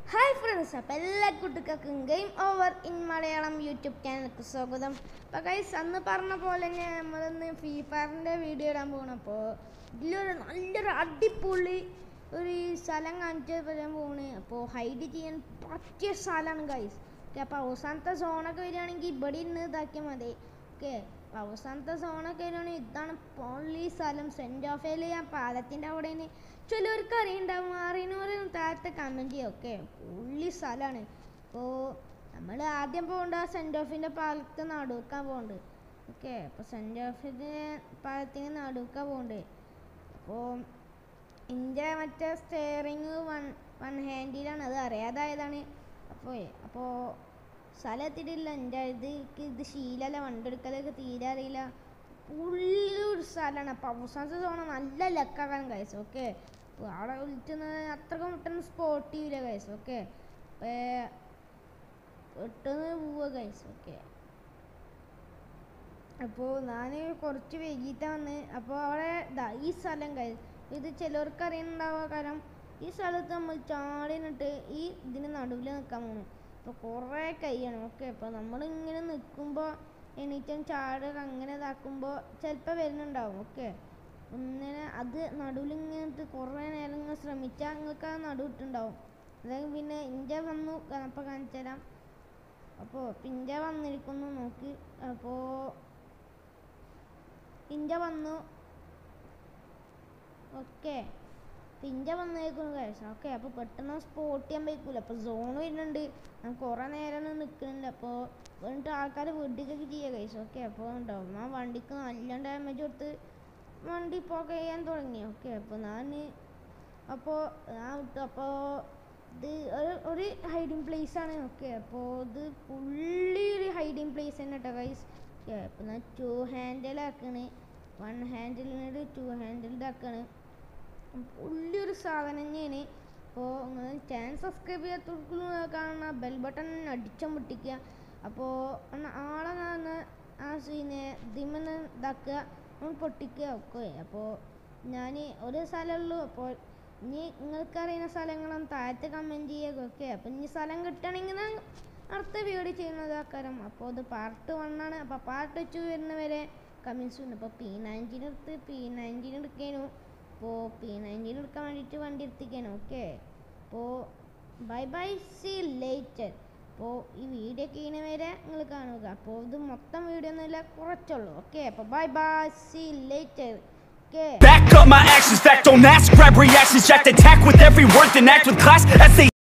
hi friends അപ്പോൾ എല്ലാ കുട്ടികൾക്കും game over in Malayalam YouTube ചാനലിലേക്ക് സ്വാഗതം അപ്പോൾ ഗൈസ് അന്ന് പറഞ്ഞ പോലെ തന്നെ നമ്മളിന്ന് ഫ്രീ ഫയറിൻ്റെ വീഡിയോ ഇടാൻ പോകണം അപ്പോൾ ഇതിലൊരു നല്ലൊരു അടിപൊളി ഒരു സ്ഥലം കാണിച്ചു വരാൻ പോണ് അപ്പോൾ ഹൈഡ് ചെയ്യാൻ പറ്റിയ സ്ഥലമാണ് ഗൈസ് ഓക്കെ അപ്പോൾ അവസാനത്തെ സോണൊക്കെ വരികയാണെങ്കിൽ ഇവിടെ ഇന്ന് ഇതാക്കിയാൽ മതി ഓക്കെ അപ്പോൾ അവസാനത്തെ സോണൊക്കെ വരികയാണെങ്കിൽ ഇതാണ് പൊള്ളി സ്ഥലം സെൻറ്റ് ഓഫേൽ ഞാൻ പാലത്തിൻ്റെ അവിടെയാണ് ചിലവർക്ക് അറിയുണ്ടാവും അറിയുന്നവർ താഴത്തെ കമൻറ്റ് ചെയ്യും ഓക്കെ പുള്ളി സ്ഥലമാണ് അപ്പോൾ നമ്മൾ ആദ്യം പോകേണ്ട സെൻറ്റ് ഓഫിൻ്റെ പാലത്ത് നടുവെക്കാൻ പോകുന്നുണ്ട് ഓക്കെ അപ്പോൾ സെൻറ്റ് ഓഫിൻ്റെ പാലത്തിന് നടുവെക്കാൻ പോകുന്നുണ്ട് അപ്പോൾ എൻ്റെ മറ്റേ സ്റ്റെയറിങ് വൺ വൺ ഹാൻഡിലാണ് അത് അറിയാതായതാണ് അപ്പോൾ അപ്പോൾ സ്ഥലം എത്തിയിട്ടില്ല എൻ്റെ ഇത് എനിക്ക് ഇത് ശീലമല്ല വണ്ടെടുക്കലൊക്കെ തീരെ അറിയില്ല ഉള്ളൊരു സ്ഥലമാണ് അപ്പോൾ അവസാനത്തെ സോണ നല്ല ലക്കാകാൻ കഴിച്ചു ഓക്കെ അപ്പോൾ അവിടെ വിളിച്ചുന്നത് അത്രക്കും പെട്ടെന്ന് സ്പോട്ട് ചെയ്യില്ല കഴിച്ചു ഓക്കെ പെട്ടെന്ന് പോവുക കഴിച്ചു ഓക്കെ അപ്പോൾ ഞാൻ കുറച്ച് വൈകിട്ടാണ് വന്ന് അപ്പോൾ അവിടെ ദാ ഈ സ്ഥലം കഴിച്ചു ഇത് ചിലവർക്ക് അറിയുന്നുണ്ടാവുക കാരണം ഈ സ്ഥലത്ത് നമ്മൾ ചാടി നിന്നിട്ട് ഈ ഇതിന് നടുവിൽ നിൽക്കാൻ പോകുന്നു അപ്പോൾ കുറേ കൈയാണ് ഓക്കെ അപ്പോൾ നമ്മളിങ്ങനെ നിൽക്കുമ്പോൾ എണീറ്റും ചാടുക അങ്ങനെ ഇതാക്കുമ്പോൾ ചിലപ്പോൾ വരുന്നുണ്ടാവും ഓക്കെ ഇങ്ങനെ അത് നടുവിൽ ഇങ്ങനത്തെ കുറേ നേരം ഇങ്ങനെ ശ്രമിച്ചാൽ നിങ്ങൾക്ക് ആ നടുവിട്ടുണ്ടാവും അതായത് പിന്നെ ഇഞ്ച വന്നു അപ്പോൾ കാണിച്ചു തരാം അപ്പോൾ പിഞ്ച വന്നിരിക്കുന്നു നോക്ക് അപ്പോൾ പിഞ്ച വന്നു ഓക്കെ പിഞ്ച വന്നേക്കുന്നു കഴിച്ചു ഓക്കെ അപ്പോൾ പെട്ടെന്ന് സ്പോട്ട് ചെയ്യാൻ പറ്റൂല അപ്പോൾ സോൺ വരുന്നുണ്ട് ഞാൻ കുറേ നേരം നിൽക്കുന്നുണ്ട് അപ്പോൾ എന്നിട്ട് ആൾക്കാർ വെടിക്കൊക്കെ ചെയ്യുക കഴിച്ചു ഓക്കെ അപ്പോൾ ഉണ്ടാവും ആ വണ്ടിക്ക് നല്ല ഡാമേജ് കൊടുത്ത് വണ്ടി പോക ചെയ്യാൻ തുടങ്ങി ഓക്കെ അപ്പോൾ ഞാൻ അപ്പോൾ ഞാൻ വിട്ടു അപ്പോൾ ഇത് ഒരു ഒരു ഹൈഡിങ് പ്ലേസ് ആണ് ഓക്കെ അപ്പോൾ ഇത് ഫുള്ളി ഒരു ഹൈഡിങ് പ്ലേസ് തന്നെ കേട്ടോ ഗൈസ് ഓക്കെ അപ്പോൾ ഞാൻ ടു ഹാൻഡിലാക്കണ് വൺ ഹാൻഡിലിനൊരു ടു ഹാൻഡിലിതാക്കാണ് ഫുള്ളി ഒരു സാധനം തന്നെയാണ് അപ്പോൾ നിങ്ങൾ ചാനൽ സബ്സ്ക്രൈബ് ചെയ്യാത്തവർക്കും കാണുന്ന ബെൽ ബട്ടൺ അടിച്ചാൽ മുട്ടിക്കുക അപ്പോൾ ആളെ ഞാൻ ആ സീനെ ഇതിമെന്ന് ഇതാക്കുക നമ്മൾ പൊട്ടിക്കുക ഒക്കെ അപ്പോൾ ഞാൻ ഒരു സ്ഥലമുള്ളൂ അപ്പോൾ ഇനി നിങ്ങൾക്ക് അറിയുന്ന സ്ഥലങ്ങളും താഴത്ത് കമൻറ്റ് ചെയ്യുക ഓക്കെ അപ്പോൾ ഇനി സ്ഥലം കിട്ടണമെങ്കിൽ അടുത്ത വീഡിയോ ചെയ്യുന്നത് ആക്കാരം അപ്പോൾ ഇത് പാർട്ട് വൺ ആണ് അപ്പോൾ പാർട്ട് ടു വരുന്നവരെ കമൻസ് ഉണ്ട് അപ്പോൾ പി നയൻറ്റീൻ എടുത്ത് പി നയൻറ്റീൻ എടുക്കാനും അപ്പോൾ പി നയൻറ്റീൻ എടുക്കാൻ വേണ്ടിയിട്ട് വണ്ടി എടുത്തിക്കാനും ഓക്കെ അപ്പോൾ ബൈ ബൈ സി ലേറ്റർ അപ്പോൾ ഈ വീഡിയോ ചെയ്യുന്ന വരെ നിങ്ങൾ കാണുക അപ്പോൾ ഇത് മൊത്തം വീഡിയോ ഒന്നുമില്ല കുറച്ചുള്ളൂ ഓക്കെ അപ്പോൾ bye bye see later okay Back up my actions, fact don't ask, grab reactions, jacked attack with every word, then act with class as they